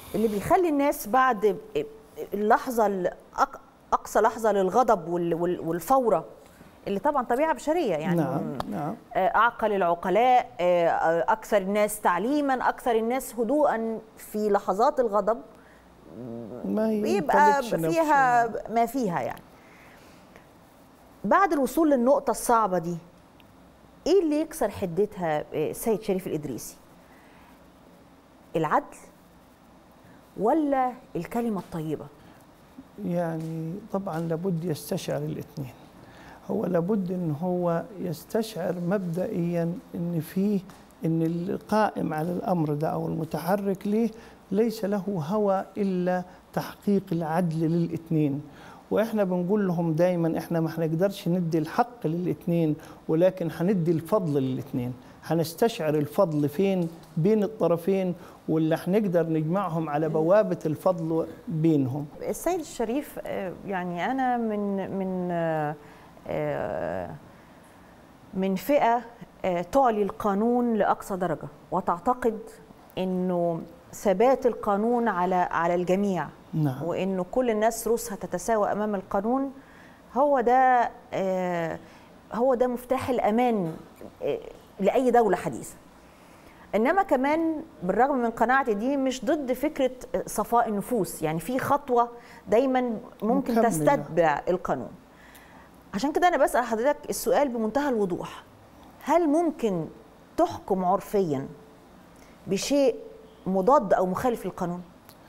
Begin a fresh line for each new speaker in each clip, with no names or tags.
اللي بيخلي الناس بعد اللحظه ال- أق- اقصى لحظه للغضب وال- وال- والفوره اللي طبعا طبيعه بشريه يعني
نعم نعم
آه، اعقل العقلاء آه، آه، اكثر الناس تعليما اكثر الناس هدوءا في لحظات الغضب
ما
بيبقى
يمتلكش نفسه.
فيها ما فيها يعني بعد الوصول للنقطة الصعبة دي ايه اللي يكسر حدتها آه، السيد شريف الإدريسي العدل ولا الكلمة الطيبة
يعني طبعا لابد يستشعر الاثنين هو لابد ان هو يستشعر مبدئيا ان فيه ان القائم على الامر ده او المتحرك ليه ليس له هوى الا تحقيق العدل للاثنين واحنا بنقول لهم دايما احنا ما هنقدرش ندي الحق للاثنين ولكن هندي الفضل للاثنين هنستشعر الفضل فين بين الطرفين واللي هنقدر نجمعهم على بوابه الفضل بينهم
السيد الشريف آه، يعني أنا من من آه، آه، من فئة آه، تعلي القانون لأقصى درجة وتعتقد إنه ثبات القانون على على الجميع
نعم
وانه كل الناس رؤوسها تتساوى امام القانون هو ده آه، هو ده مفتاح الامان آه، لاي دوله حديثه انما كمان بالرغم من قناعتي دي مش ضد فكره صفاء النفوس يعني في خطوه دايما ممكن
مكملة.
تستتبع القانون عشان كده انا بسال حضرتك السؤال بمنتهى الوضوح هل ممكن تحكم عرفيا بشيء مضاد او مخالف للقانون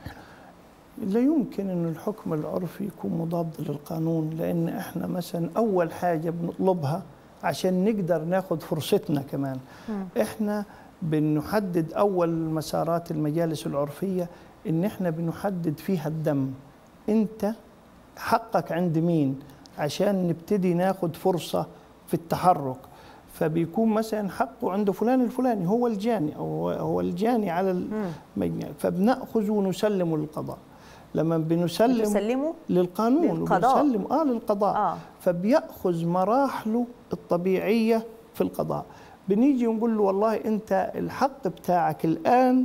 لا يمكن أن الحكم العرفي يكون مضاد للقانون لأن إحنا مثلا أول حاجة بنطلبها عشان نقدر ناخد فرصتنا كمان إحنا بنحدد أول مسارات المجالس العرفية إن إحنا بنحدد فيها الدم أنت حقك عند مين عشان نبتدي ناخد فرصة في التحرك فبيكون مثلا حقه عند فلان الفلاني هو الجاني أو هو الجاني على المجني فبنأخذ ونسلم للقضاء لما بنسلم
تسلموا
للقانون
للقضاء.
وبنسلم اه للقضاء
آه.
آه. فبياخذ مراحله الطبيعيه في القضاء بنيجي نقول له والله انت الحق بتاعك الان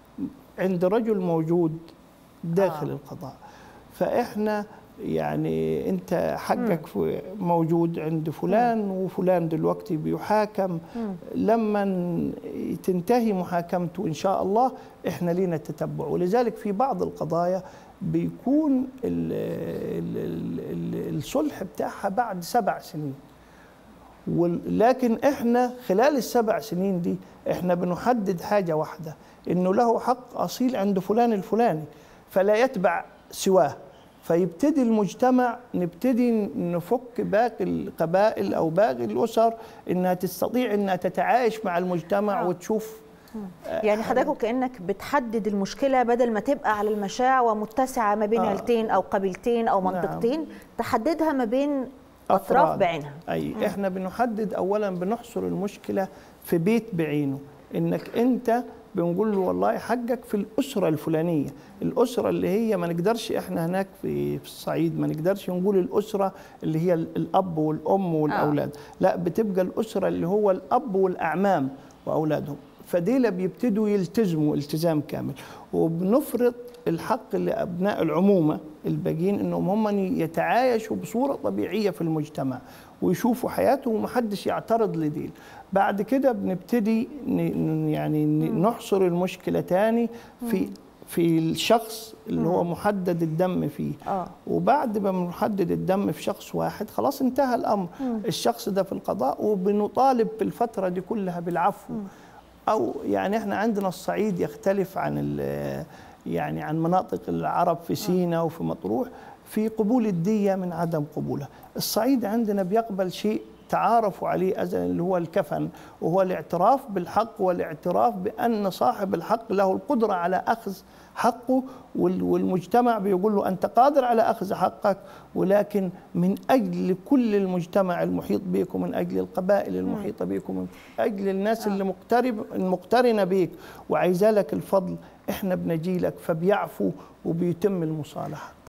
عند رجل موجود داخل
آه.
آه. القضاء فاحنا يعني انت حقك في- موجود عند فلان وفلان دلوقتي بيحاكم لما تنتهي محاكمته ان شاء الله احنا لينا التتبع ولذلك في بعض القضايا بيكون ال ال ال ال الصلح بتاعها بعد سبع سنين وال- لكن احنا خلال السبع سنين دي احنا بنحدد حاجه واحده انه له حق اصيل عند فلان الفلاني فلا يتبع سواه فيبتدي المجتمع نبتدي نفك باقي القبائل او باقي الاسر انها تستطيع انها تتعايش مع المجتمع
آه.
وتشوف
يعني حضرتك كانك بتحدد المشكله بدل ما تبقى على المشاع ومتسعه ما بين
آه.
عيلتين او قبيلتين او
نعم.
منطقتين تحددها ما بين اطراف
أفراد.
بعينها
اي احنا بنحدد اولا بنحصر المشكله في بيت بعينه انك انت بنقول له والله حقك في الاسره الفلانيه الاسره اللي هي ما نقدرش احنا هناك في في الصعيد ما نقدرش نقول الاسره اللي هي ال- الاب والام والاولاد لا بتبقى الاسره اللي هو الاب والاعمام واولادهم فديلا بيبتدوا يلتزموا التزام كامل وبنفرض الحق لابناء العمومه الباقيين انهم هم يتعايشوا بصوره طبيعيه في المجتمع ويشوفوا حياتهم ومحدش يعترض لديل بعد كده بنبتدي ن- ن- يعني ن- نحصر المشكله تاني في في الشخص اللي هو محدد الدم فيه
آه.
وبعد ما بنحدد الدم في شخص واحد خلاص انتهى الامر الشخص ده في القضاء وبنطالب في الفتره دي كلها بالعفو او يعني احنا عندنا الصعيد يختلف عن ال- يعني عن مناطق العرب في سيناء وفي مطروح في قبول الدية من عدم قبولها الصعيد عندنا بيقبل شيء تعارفوا عليه أزلا اللي هو الكفن وهو الاعتراف بالحق والاعتراف بأن صاحب الحق له القدرة على أخذ حقه وال- والمجتمع بيقول له أنت قادر على أخذ حقك ولكن من أجل كل المجتمع المحيط بك ومن أجل القبائل المحيطة بك ومن أجل الناس اللي مقترب المقترنة بك وعايزة لك الفضل احنا بنجي لك فبيعفو وبيتم المصالحة